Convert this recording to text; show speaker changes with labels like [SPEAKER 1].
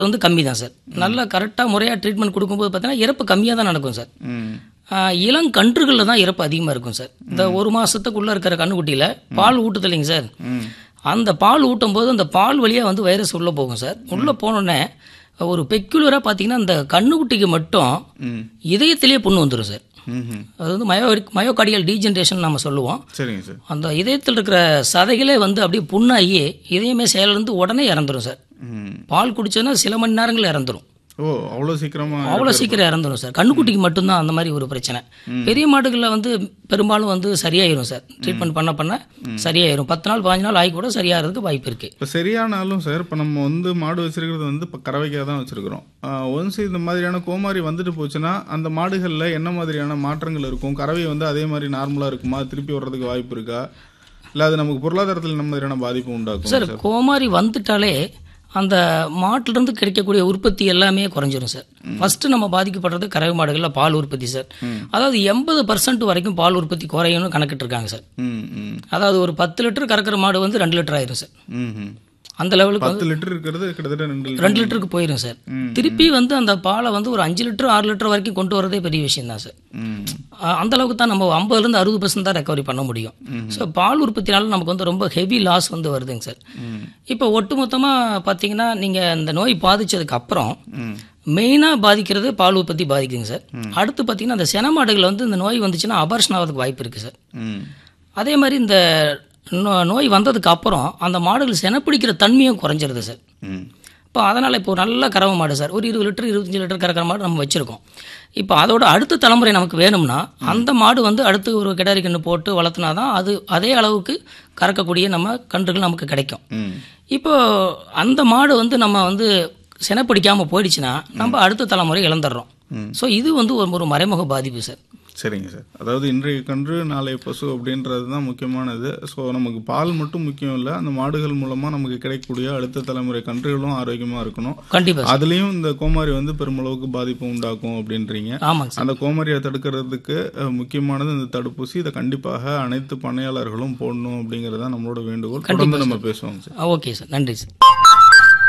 [SPEAKER 1] வந்து கம்மி தான் சார் நல்லா கரெக்டாக முறையாக ட்ரீட்மெண்ட் கொடுக்கும்போது பார்த்தீங்கன்னா இறப்பு கம்மியாக தான் நடக்கும் சார்
[SPEAKER 2] ம்
[SPEAKER 1] ஆஹ் இளங்கன்றுகளில் தான் இறப்பு அதிகமாக இருக்கும் சார் இந்த ஒரு மாதத்துக்குள்ளே இருக்கிற கண்ணுக்குட்டியில் பால் ஊட்டுது இல்லைங்க சார்
[SPEAKER 2] ம்
[SPEAKER 1] அந்த பால் ஊட்டும் போது அந்த பால் வழியாக வந்து வைரஸ் உள்ளே போகும் சார் உள்ளே போனோடனே ஒரு பெக்யூலராக பார்த்தீங்கன்னா அந்த கண்ணுக்குட்டிக்கு மட்டும்
[SPEAKER 2] ம்
[SPEAKER 1] இதயத்திலேயே புண்ணு வந்துடும் சார்
[SPEAKER 2] ம்
[SPEAKER 1] அது வந்து மயோ மயோகார்டியல் டீஜென்ரேஷன் நம்ம சொல்லுவோம்
[SPEAKER 2] சரிங்க சார்
[SPEAKER 1] அந்த இதயத்தில் இருக்கிற சதைகளே வந்து அப்படியே புண்ணாகி இதயமே செயலிருந்து உடனே இறந்துரும் சார்
[SPEAKER 2] ம்
[SPEAKER 1] பால் குடிச்சோன்னா சில மணி நேரங்கள் இறந்துரும்
[SPEAKER 2] ஓ அவ்வளோ சீக்கிரமா
[SPEAKER 1] அவ்வளோ சீக்கிரம் இறந்துரும் சார் கண்ணுக்குட்டிக்கு மட்டும்தான் அந்த மாதிரி ஒரு பிரச்சனை பெரிய மாடுகளில் வந்து பெரும்பாலும் வந்து சரியாயிரும் சார் ட்ரீட்மெண்ட் பண்ண பண்ண சரியாயிரும் பத்து நாள் பாஞ்சு நாள் ஆகி கூட சரியாகிறதுக்கு வாய்ப்பு இருக்கு
[SPEAKER 2] இப்போ சரியானாலும் சார் இப்போ நம்ம வந்து மாடு வச்சிருக்கிறது வந்து இப்போ கறவைக்காக தான் வச்சிருக்கிறோம் ஒன்ஸ் இந்த மாதிரியான கோமாரி வந்துட்டு போச்சுன்னா அந்த மாடுகளில் என்ன மாதிரியான மாற்றங்கள் இருக்கும் கறவை வந்து அதே மாதிரி நார்மலாக இருக்குமா திருப்பி வர்றதுக்கு வாய்ப்பு இருக்கா இல்லை அது நமக்கு பொருளாதாரத்தில் என்ன மாதிரியான பாதிப்பு உண்டாக்கும்
[SPEAKER 1] சார் கோமாரி வந்துட்டாலே அந்த மாட்டிலிருந்து கிடைக்கக்கூடிய உற்பத்தி எல்லாமே குறைஞ்சிரும் சார் ஃபர்ஸ்ட் நம்ம பாதிக்கப்படுறது கறவை மாடுகளில் பால் உற்பத்தி சார் அதாவது எண்பது பர்சன்ட் வரைக்கும் பால் உற்பத்தி குறையும்னு கணக்கிட்டு இருக்காங்க சார்
[SPEAKER 2] ம் ம்
[SPEAKER 1] அதாவது ஒரு பத்து லிட்டர் கறக்கிற மாடு வந்து ரெண்டு லிட்டர் ஆயிரும் சார்
[SPEAKER 2] ம் ம்
[SPEAKER 1] அந்த லெவலுக்கு வந்து
[SPEAKER 2] பத்து லிட்டர் இருக்கிறது கிட்டத்தட்ட ரெண்டு லிட்டர்
[SPEAKER 1] ரெண்டு லிட்டருக்கு போயிடும் சார் திருப்பி வந்து அந்த பாலை வந்து ஒரு அஞ்சு லிட்டர் ஆறு லிட்டர் வரைக்கும் கொண்டு வரதே பெரிய விஷயம் தான் சார்
[SPEAKER 2] ம்
[SPEAKER 1] அஹ் அந்த அளவுக்கு தான் நம்ம ஐம்பதுலேருந்து அறுபது பர்சன்ட் தான் ரெக்கவரி பண்ண முடியும் ஸோ பால் உற்பத்தினால நமக்கு வந்து ரொம்ப ஹெவி லாஸ் வந்து வருதுங்க சார் இப்போ ஒட்டுமொத்தமாக பார்த்தீங்கன்னா நீங்கள் இந்த நோய் பாதிச்சதுக்கு அப்புறம்
[SPEAKER 2] ம்
[SPEAKER 1] மெயினாக பாதிக்கிறது பால் உற்பத்தி பாதிக்குங்க சார் அடுத்து பார்த்தீங்கன்னா அந்த சென மாடுகள் வந்து இந்த நோய் வந்துச்சுன்னா அபர்ஷன் ஆகிறதுக்கு வாய்ப்பு இருக்குது சார்
[SPEAKER 2] ம்
[SPEAKER 1] அதே மாதிரி இந்த நோ- நோய் வந்ததுக்கு அப்புறம் அந்த மாடுகள் செனப்பிடிக்கிற தன்மையும் குறைஞ்சிருது சார்
[SPEAKER 2] ம்
[SPEAKER 1] இப்போ அதனால் இப்போ நல்ல கறவை மாடு சார் ஒரு இருபது லிட்டர் இருபத்தஞ்சு லிட்டர் கறக்கிற மாடு நம்ம வச்சுருக்கோம் இப்போ அதோட அடுத்த தலைமுறை நமக்கு வேணும்னா அந்த மாடு வந்து அடுத்து ஒரு கிடாரி கன்று போட்டு வளர்த்துனா தான் அது அதே அளவுக்கு கறக்கக்கூடிய நம்ம கன்றுகள் நமக்கு கிடைக்கும்
[SPEAKER 2] ம்
[SPEAKER 1] இப்போ அந்த மாடு வந்து நம்ம வந்து சினப்பிடிக்காமல் போயிடுச்சுன்னா நம்ம அடுத்த தலைமுறை இழந்துடுறோம் ஸோ இது வந்து ஒரு ஒரு மறைமுக பாதிப்பு சார்
[SPEAKER 2] சரிங்க சார் அதாவது இன்றைய கன்று நாளைய பசு அப்படின்றது தான் முக்கியமானது ஸோ நமக்கு பால் மட்டும் முக்கியம் இல்லை அந்த மாடுகள் மூலமாக நமக்கு கிடைக்கக்கூடிய அடுத்த தலைமுறை கன்றுகளும் ஆரோக்கியமாக இருக்கணும்
[SPEAKER 1] கண்டிப்பாக சார்
[SPEAKER 2] அதுலேயும் இந்த கோமாரி வந்து பெருமளவுக்கு பாதிப்பு உண்டாக்கும் அப்படின்றீங்க
[SPEAKER 1] ஆமாங்க சார்
[SPEAKER 2] அந்த கோமாரியை தடுக்கிறதுக்கு அஹ், முக்கியமானது இந்த தடுப்பூசி இதை கண்டிப்பாக அனைத்து பண்ணையாளர்களும் போடணும் அப்படிங்கிறது தான் நம்மளோட வேண்டுகோள் தொடர்ந்து நம்ம பேசுவோம் சார்
[SPEAKER 1] ஓகே சார் நன்றி சார்